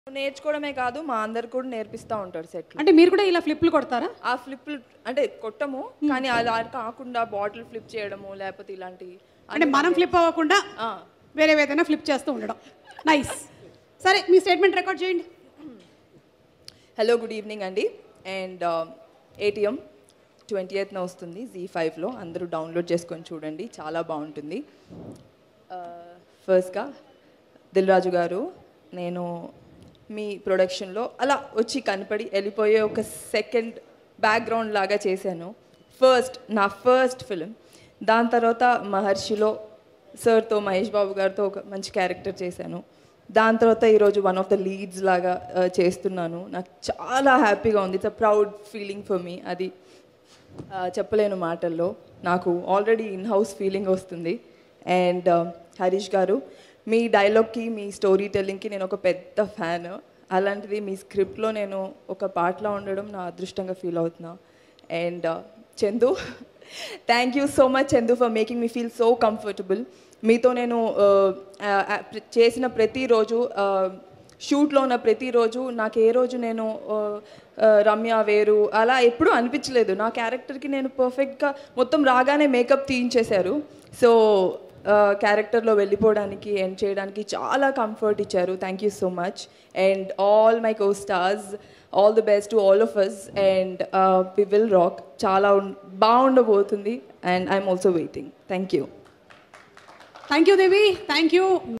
నేర్చుకోవడమే కాదు మా అందరు కూడా నేర్పిస్తూ ఉంటారు సెట్లు అంటే మీరు కూడా ఇలా ఫ్లిప్లు కొడతారా ఆ ఫ్లిప్ అంటే కొట్టము కానీ అలా కాకుండా బాటిల్ ఫ్లిప్ చేయడము లేకపోతే ఇలాంటివి అంటే మనం ఫ్లిప్ అవ్వకుండా ఆ, వేరే ఏదైనా ఫ్లిప్ చేస్తూ ఉండడం నైస్ సరే మీ స్టేట్మెంట్ రికార్డ్ చేయండి హలో గుడ్ ఈవినింగ్ అండి అండ్ ఏటీఎం ట్వంటీ ఎయిత్న వస్తుంది జీ ఫైవ్లో అందరూ డౌన్లోడ్ చేసుకొని చూడండి చాలా బాగుంటుంది ఫస్ట్గా దిల్రాజు గారు నేను మీ ప్రొడక్షన్లో అలా వచ్చి కనపడి వెళ్ళిపోయే ఒక సెకండ్ బ్యాక్గ్రౌండ్ లాగా చేశాను ఫస్ట్ నా ఫస్ట్ ఫిలిం దాని తర్వాత మహర్షిలో సార్తో మహేష్ బాబు గారితో ఒక మంచి క్యారెక్టర్ చేశాను దాని తర్వాత ఈరోజు వన్ ఆఫ్ ద లీడ్స్ లాగా ఆ, చేస్తున్నాను నాకు చాలా హ్యాపీగా ఉంది it's a proud feeling for me అది ఆ, చెప్పలేను మాటల్లో నాకు ఆల్రెడీ ఇన్ హౌస్ ఫీలింగ్ వస్తుంది అండ్ హరీష్ గారు మీ డైలాగ్కి మీ స్టోరీ టెల్లింగ్కి నేను ఒక పెద్ద ఫ్యాన్ అలాంటిది మీ స్క్రిప్ట్లో నేను ఒక పాటలో ఉండడం నా అదృష్టంగా ఫీల్ అవుతున్నా and Chandu thank you so much Chandu for making me feel so comfortable మీతో నేను ఆ, ఆ, ఆ, ప్ర- చేసిన ప్రతిరోజు ఆ, షూట్లో ఉన్న ప్రతిరోజు నాకు ఏ రోజు నేను ఆ, ఆ, రమ్య వేరు అలా ఎప్పుడూ అనిపించలేదు నా క్యారెక్టర్కి నేను పర్ఫెక్ట్గా మొత్తం రాగానే మేకప్ తీయించేశారు సో క్యారెక్టర్లో వెళ్ళిపోవడానికి ఎండ్ చేయడానికి చాలా కంఫర్ట్ ఇచ్చారు thank you so much and all my co stars all the best to all of us and we will rock చాలా ఉన్- బాగుండబోతుంది and I'm also waiting thank you thank you Devi thank you